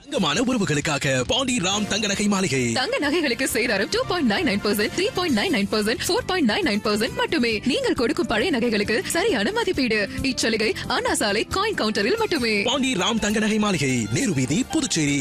தங்கமான உறவுகளுக்காக பாண்டி ராம் தங்க நகை மாளிகை தங்க நகைகளுக்கு சேதாரம் two point nine nine percent three point nine nine percent four point nine nine percent மட்டுமே நீங்கள் கொடுக்கும் பழைய நகைகளுக்கு சரியான மதிப்பீடு இச்சலுகை அண்ணா சாலை காயின் கவுண்டரில் மட்டுமே பாண்டி ராம் தங்க நகை மாளிகை நேரு வீதி புதுச்சேரி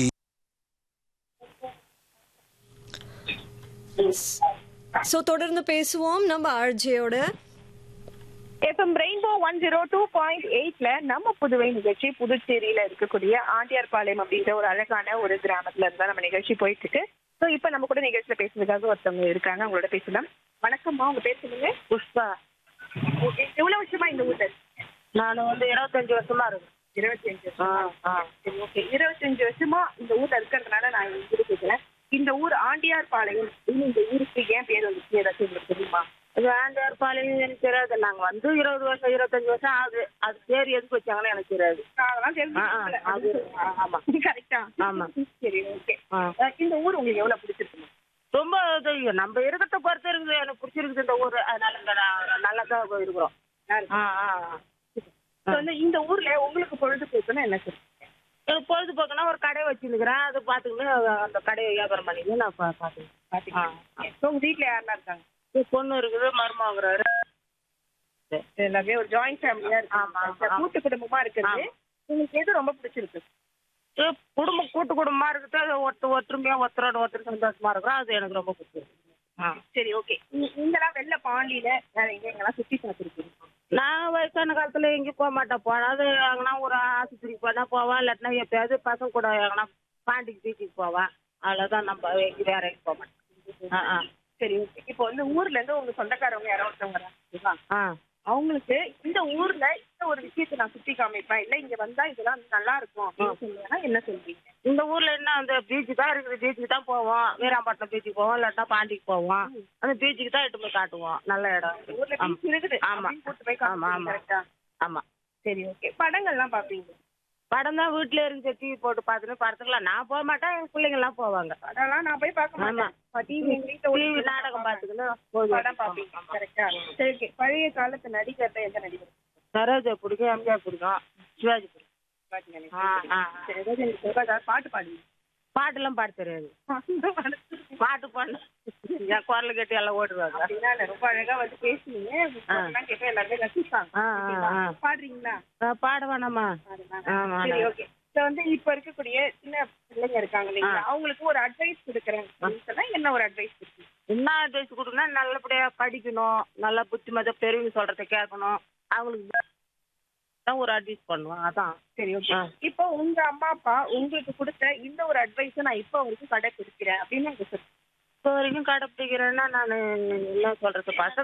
ஸோ தொடர்ந்து பேசுவோம் நம்ம ஆர்ஜேயோட FM Rainbow one zero two point எயிட்ல நம்ம புதுவை நிகழ்ச்சி புதுச்சேரியில இருக்கக்கூடிய ஆண்டியார்பாளையம் அப்படின்ற ஒரு அழகான ஒரு கிராமத்துல இருந்தா நம்ம நிகழ்ச்சி போயிட்டு இருக்கு ஸோ இப்போ நம்ம கூட நிகழ்ச்சியில பேசுறதுக்காக ஒருத்தவங்க இருக்காங்க அவங்களோட பேசலாம் வணக்கம்மா உங்க பேர் சொல்லுங்க புஷ்பா எ- எவ்வளவு வருஷமா இந்த ஊர்ல இருக்கீங்க? நான் வந்து இருபத்தஞ்சு வருஷமா இருக்கு இருபத்தஞ்சு ஆ வருஷமா ஆ சரி ஓகே இருபத்தஞ்சு வருஷமா இந்த ஊர்ல இருக்கிறதுனால நான் இங்க கேட்கிறேன் இந்த ஊர் ஆண்டியார்பாளையம் அப்படின்னு இந்த ஊருக்கு ஏன் பேர் வந்துச்சு ஏதாச்சும் உங்களுக்கு தெரியுமா இது ஆண்டியார் பாளையம் எனக்கு தெரியாது நாங்க வந்து இருபது வருஷம் இருபத்தஞ்சு வருஷம் ஆகுது அது பேர் எதுக்கு வச்சாங்கன்னு எனக்கு தெரியாது நான் அதெல்லாம் ஆ, ஆ, அது, ஆ, ஆமா. தெரிஞ்சு கரெக்டா ஆமா. சரி ஓகே ஆ. இந்த ஊர் உங்களுக்கு எவ்வளவு பிடிச்சிருக்கு ரொம்ப இது நம்ம இருக்கிறத பொறுத்து இருக்குது எனக்கு பிடிச்சிருக்குது இந்த ஊர் அதனால இங்க நான் நல்லா தான் இருக்கிறோம் ஆ ஆ ஆ. So வந்து இந்த ஊர்ல உங்களுக்கு பொழுதுபோக்குன்னா என்ன சொல்லுங்க எனக்கு பொழுதுபோக்குனா ஒரு கடை வச்சுருக்கிறேன் அதை பார்த்துக்கிட்டு அந்த கடையை வியாபாரம் பண்ணிக்கிட்டு நான் பா பார்த்துக்கிறேன் ஆ ஸோ உங்க வீட்ல யாரெல்லாம் இருக்காங்க பொண்ணு இருக்குது மருமகிறாரு எல்லாமே ஒரு ஜாயிண்ட் ஃபேமிலியா ஆமா, இருக்கு ஆமா. கூட்டு குடும்பமா இருக்கிறது ஆமா. உங்களுக்கு எது ரொம்ப பிடிச்சிருக்கு இது குடும்பம் கூட்டு குடும்பமா இருக்குது அது ஒத்து ஒற்றுமையா ஒருத்தரோட ஒருத்தர் சந்தோஷமா இருக்கிறோம் அது எனக்கு ரொம்ப பிடிச்சிருக்கு ஆ சரி ஓகே நீங்களாம் வெள்ள பாண்டியில வேற எங்க எங்கெல்லாம் சுத்தி பார்த்துருக்கீங்க நான் வயசான காலத்துல எங்கேயும் போக மாட்டேன் போனாது எங்கன்னா ஒரு ஆஸ்பத்திரிக்கு போனா போவேன் இல்லாட்டினா எப்பயாவது பசங்க கூட எங்கன்னா பாண்டிக்கு பீச்சுக்கு போவேன் அவ்வளோதான் நம்ம எங்கேயும் வேற எங்கேயும் போக மாட்டேன் ஆ ஆ சரி ஓகே இப்போ வந்து ஊர்ல இருந்து உங்க சொந்தக்காரவங்க யாரோ ஒருத்தவங்க வராங்க ஆ அவங்களுக்கு இந்த ஊர்ல இந்த ஒரு விஷயத்தை நான் சுத்தி காமிப்பேன் இல்ல இங்க வந்தா இதெல்லாம் நல்லா இருக்கும் அப்படின்னு சொன்னீங்கன்னா என்ன சொல்றீங்க இந்த ஊர்ல என்ன அந்த பீச்சு தான் இருக்குது பீச்சுக்கு தான் போவோம் வீராம்பட்டினம் பீச்சுக்கு போவோம் இல்லாட்டினா பாண்டிக்கு போவோம் அந்த பீச்சுக்கு தான் எட்டு போய் காட்டுவோம் நல்ல இடம் ஊர்ல ஆமா. பீச் இருக்குது ஆமா. அப்படின்னு கூட்டு போய் ஆமா, ஆமா. கரெக்டா ஆமா சரி ஓகே படங்கள்லாம் பாப்பீங்க படம் தான் வீட்டுல இருந்து டிவி போட்டு பார்த்துட்டு படத்துக்குலாம் நான் போக மாட்டேன் என் பிள்ளைங்க எல்லாம் போவாங்க படம்லாம் நான் போய் பார்க்க ஆமா. மாட்டேன் டிவி எங்க வீட்டுல டிவி ஓடிட்டு நாடகம் பார்த்துக்கின்னு படம் பாப்பீங்க கரெக்டா சரி ஓகே பழைய காலத்து நடிகர்ல எந்த நடிகர் சரோஜா பிடிக்கும் எம்ஜிஆர் பிடிக்கும் சிவாஜி பிடிக்கும் பாத்தீங்க எனக்கு. ஆ ஆ சரி ஏதாவது எனக்கு சொல்லுங்க, பாட்டு பாடுங்க பாட்டுலாம் பாட தெரியாது பாட்டு பாடு என் குரல் கேட்டு எல்லாம் ஓடுவாங்க அப்படின்னா இல்ல, ரொம்ப அழகா வந்து பேசுனீங்க எல்லாம் கேட்டு எல்லாருமே ரசிப்பாங்க ஆ, ஆ, ஆ. பாடுறீங்களா நான் பாட வேணாமா ஆமா, சரி ஆமா. ஓகே இப்போ வந்து இப்ப இருக்கக்கூடிய சின்ன பிள்ளைங்க இருக்காங்க இல்லைங்களா அவங்களுக்கு ஒரு அட்வைஸ் கொடுக்குறேன் அப்படின்னு சொன்னா என்ன ஒரு அட்வைஸ் கொடுப்பீங்க என்ன அட்வைஸ் கொடுக்கணும் நல்லபடியா படிக்கணும் நல்லா புத்திமதி பெரியவங்க சொல்றத கேட்கணும் அவங்களுக்கு தான் ஒரு அட்வைஸ் பண்ணுவோம் அதான் சரி ஓகே ஆ. இப்போ உங்க அம்மா அப்பா உங்களுக்கு கொடுத்த இந்த ஒரு அட்வைஸ் நான் இப்போ வரைக்கும் கடைபிடிக்கிறேன் அப்படின்னு எனக்கு சொல்லுங்க இப்போ வரைக்கும் கடைப்பிடிக்கிறேன்னா நான் என்ன சொல்றது பசங்க